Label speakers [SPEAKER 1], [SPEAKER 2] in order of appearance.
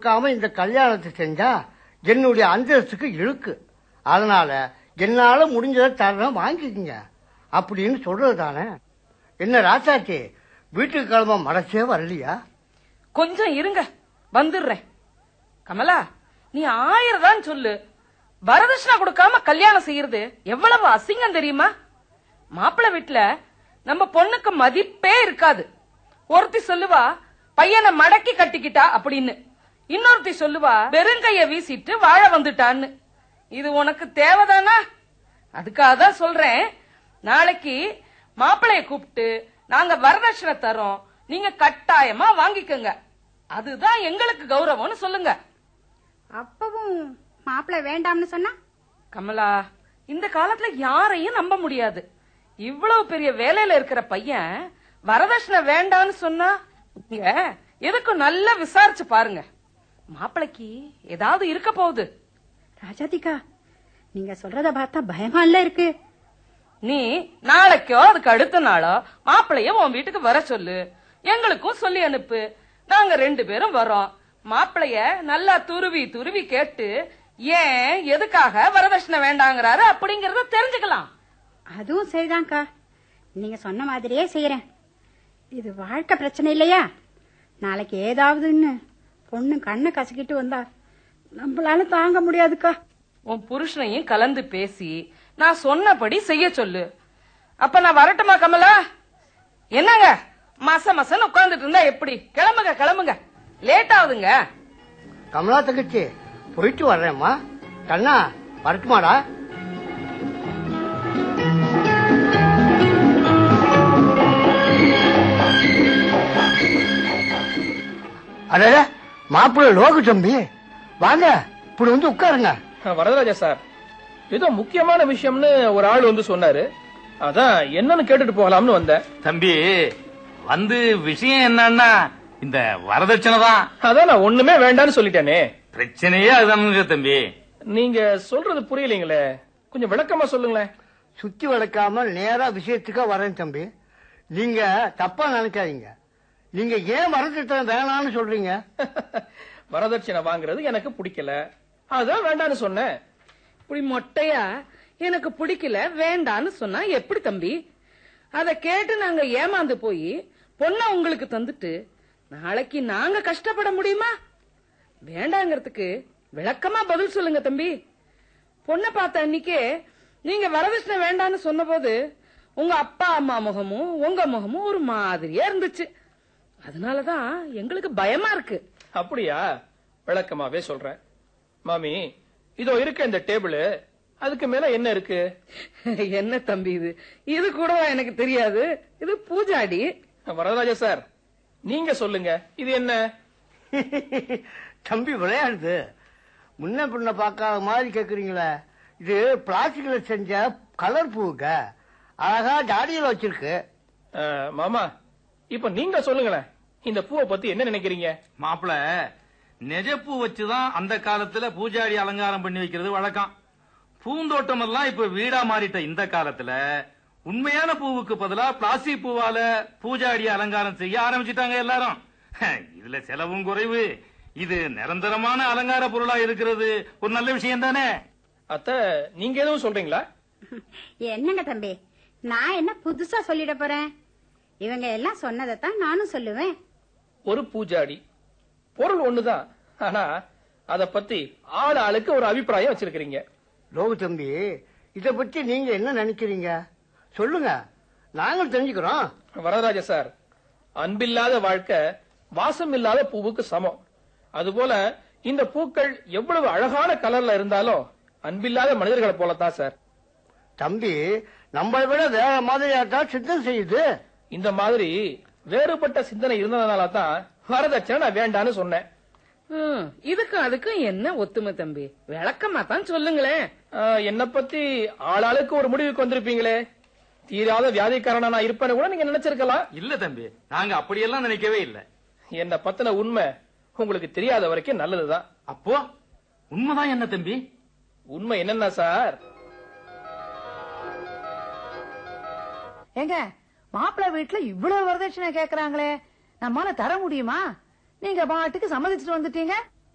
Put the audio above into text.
[SPEAKER 1] கொடுக்காம இந்த கல்யாணத்தை செஞ்சா என்னுடைய அந்தஸ்துக்கு இழுக்கு அதனால என்னால முடிஞ்சதை தரேன் வாங்கிக்கங்க அப்படின்னு சொல்றது தானே என்ன ராசாச்சி வீட்டுக்கு கிளம்ப மனசே வரலையா
[SPEAKER 2] கொஞ்சம் இருங்க வந்துடுறேன் கமலா நீ ஆயிரம் தான் சொல்லு வரதட்சணை கொடுக்காம கல்யாணம் செய்யறது எவ்வளவு அசிங்கம் தெரியுமா மாப்பிள்ளை வீட்டுல நம்ம பொண்ணுக்கு மதிப்பே இருக்காது ஒருத்தி சொல்லுவா பையனை மடக்கி கட்டிக்கிட்டா அப்படின்னு இன்னொருத்தி சொல்லுவா வெறுங்கைய வீசிட்டு வாழ வந்துட்டான்னு இது உனக்கு தேவைதானா அதுக்காக தான் சொல்றேன் நாளைக்கு மாப்பிளைய கூப்பிட்டு நாங்க வரதட்சணை தரோம் நீங்க கட்டாயமா வாங்கிக்கோங்க அதுதான் எங்களுக்கு கௌரவம்னு சொல்லுங்க
[SPEAKER 3] அப்பவும் மாப்பிள்ளை வேண்டாம்னு சொன்னா
[SPEAKER 2] கமலா இந்த காலத்துல யாரையும் நம்ப முடியாது இவ்வளவு பெரிய வேலையில இருக்கிற பையன் வரதட்சணை வேண்டான்னு சொன்னா நீங்க எதுக்கும் நல்லா விசாரிச்சு பாருங்க மாப்பிளைக்கு ஏதாவது இருக்க போகுது
[SPEAKER 3] ராஜாதிகா நீங்க சொல்றத பார்த்தா பயமா இல்ல இருக்கு
[SPEAKER 2] நீ நாளைக்கோ அதுக்கு அடுத்த நாளோ மாப்பிளைய உன் வீட்டுக்கு வர சொல்லு எங்களுக்கும் சொல்லி அனுப்பு நாங்க ரெண்டு பேரும் வரோம் மாப்பிளைய நல்லா துருவி துருவி கேட்டு ஏன் எதுக்காக வரதட்சணை வேண்டாங்கிறாரு அப்படிங்கறத தெரிஞ்சுக்கலாம்
[SPEAKER 3] அதுவும் சரிதான்க்கா நீங்க சொன்ன மாதிரியே செய்யறேன் இது வாழ்க்கை பிரச்சனை இல்லையா நாளைக்கு ஏதாவதுன்னு பொண்ணு கண்ணை கசக்கிட்டு வந்தா நம்மளால தாங்க முடியாதுக்கா
[SPEAKER 2] உன் புருஷனையும் கலந்து பேசி நான் சொன்னபடி செய்ய சொல்லு அப்ப நான் வரட்டுமா கமலா என்னங்க மச மசன்னு உட்கார்ந்துட்டு இருந்தா எப்படி கிளம்புங்க கிளம்புங்க லேட் ஆகுதுங்க
[SPEAKER 1] கமலா தங்கச்சி போயிட்டு வர்றேம்மா கண்ணா வரட்டுமாடா அடே மாப்பிள்ளை லோகு தம்பி வாங்க இப்படி வந்து உட்காருங்க
[SPEAKER 4] வரதராஜா சார் ஏதோ முக்கியமான விஷயம்னு ஒரு ஆள் வந்து சொன்னாரு அதான் என்னன்னு கேட்டுட்டு போகலாம்னு வந்தேன்
[SPEAKER 5] தம்பி வந்து விஷயம் என்னன்னா இந்த வரதட்சணை தான்
[SPEAKER 4] அதான் நான் ஒண்ணுமே வேண்டாம்னு சொல்லிட்டேனே
[SPEAKER 5] பிரச்சனையே அதுதானுங்க தம்பி
[SPEAKER 4] நீங்க சொல்றது புரியலீங்களே கொஞ்சம் விளக்கமா சொல்லுங்களேன்
[SPEAKER 1] சுத்தி வளர்க்காம நேரா விஷயத்துக்கா வரேன் தம்பி நீங்க தப்பா நினைக்காதீங்க நீங்க ஏன் வரத்திட்டம் வேணாம்னு சொல்றீங்க
[SPEAKER 4] வரதட்சணை வாங்குறது எனக்கு பிடிக்கல அதான் வேண்டாம்னு சொன்னேன்
[SPEAKER 2] இப்படி மொட்டையா எனக்கு பிடிக்கல வேண்டான்னு சொன்னா எப்படி தம்பி அத கேட்டு நாங்க ஏமாந்து போய் பொண்ண உங்களுக்கு தந்துட்டு நாளைக்கு நாங்க கஷ்டப்பட முடியுமா வேண்டாங்கிறதுக்கு விளக்கமா பதில் சொல்லுங்க தம்பி பொண்ணை பார்த்த அன்னைக்கே நீங்க வரதட்சணை வேண்டான்னு சொன்னபோது உங்க அப்பா அம்மா முகமும் உங்க முகமும் ஒரு மாதிரியா இருந்துச்சு அதனாலதான் எங்களுக்கு பயமா இருக்கு
[SPEAKER 4] அப்படியா விளக்கமாவே சொல்றேன் மாமி இதோ இருக்க இந்த டேபிள் அதுக்கு மேல என்ன இருக்கு
[SPEAKER 2] என்ன தம்பி இது இது கூடவா எனக்கு தெரியாது இது பூஜாடி
[SPEAKER 4] வரதராஜா சார் நீங்க சொல்லுங்க இது என்ன
[SPEAKER 1] தம்பி விளையாடுது முன்ன பின்ன பார்க்காத மாதிரி கேக்குறீங்களே இது பிளாஸ்டிக்ல செஞ்ச கலர் பூவுங்க அழகா ஜாடியில வச்சிருக்கு
[SPEAKER 4] அஹ், மாமா இப்ப நீங்க சொல்லுங்களேன் இந்த பூவை பத்தி என்ன நினைக்கிறீங்க
[SPEAKER 5] மாப்பிள நெஜப்பூ வச்சுதான் அந்த காலத்துல பூஜாடி அலங்காரம் பண்ணி வைக்கிறது வழக்கம் பூந்தோட்டம் எல்லாம் இப்ப வீடா மாறிட்ட இந்த காலத்துல உண்மையான பூவுக்கு பதிலா பிளாஸ்டிக் பூவால பூஜாடி அலங்காரம் செய்ய ஆரம்பிச்சிட்டாங்க எல்லாரும் இதுல செலவும் குறைவு இது நிரந்தரமான அலங்கார பொருளா இருக்கிறது ஒரு நல்ல விஷயம் தானே
[SPEAKER 4] அத்த நீங்க எதுவும் சொல்றீங்களா
[SPEAKER 3] என்னங்க தம்பி நான் என்ன புதுசா சொல்லிட போறேன் இவங்க எல்லாம் சொன்னதைத்தான் நானும் சொல்லுவேன்
[SPEAKER 4] ஒரு பூஜாடி பொருள் ஒண்ணுதான் ஆனா அத பத்தி ஆள் ஆளுக்கு ஒரு அபிப்பிராயம் வச்சிருக்கீங்க
[SPEAKER 1] லோகு தம்பி இத பத்தி நீங்க என்ன நினைக்கிறீங்க சொல்லுங்க நாங்களும் தெரிஞ்சுக்கிறோம்
[SPEAKER 4] வரதராஜ சார் அன்பில்லாத வாழ்க்கை வாசம் இல்லாத பூவுக்கு சமம் அதுபோல இந்த பூக்கள் எவ்வளவு அழகான கலர்ல இருந்தாலும் அன்பில்லாத மனிதர்களை போலத்தான் சார்
[SPEAKER 1] தம்பி நம்மளை விட வேற மாதிரியாட்டா சித்தம் செய்யுது
[SPEAKER 4] இந்த மாதிரி வேறுபட்ட சிந்தனை இருந்ததுனால தான் வரதட்சணை நான் வேண்டான்னு சொன்னேன்
[SPEAKER 2] ஹம், இதுக்கும் அதுக்கும் என்ன ஒத்துமை தம்பி விளக்கமா தான் சொல்லுங்களேன்
[SPEAKER 4] ஆஹ், என்னை பத்தி ஆளாளுக்கு ஒரு முடிவுக்கு வந்திருப்பீங்களே தீராத வியாதிக்காரனா நான் இருப்பேன்னு கூட நீங்க நினைச்சிருக்கலாம்
[SPEAKER 5] இல்ல தம்பி நாங்க அப்படியெல்லாம் நினைக்கவே இல்ல
[SPEAKER 4] என்னை பத்தின உண்மை உங்களுக்கு தெரியாத வரைக்கும் நல்லதுதான்
[SPEAKER 5] அப்போ உண்மைதான் என்ன தம்பி
[SPEAKER 4] உண்மை என்னன்னா சார்
[SPEAKER 6] ஏங்க மாப்பிள்ளை வீட்டுல இவ்வளவு வரதட்சணை கேக்குறாங்களே நம்மால தர முடியுமா நீங்க பாட்டுக்கு சம்மதிச்சுட்டு வந்துட்டீங்க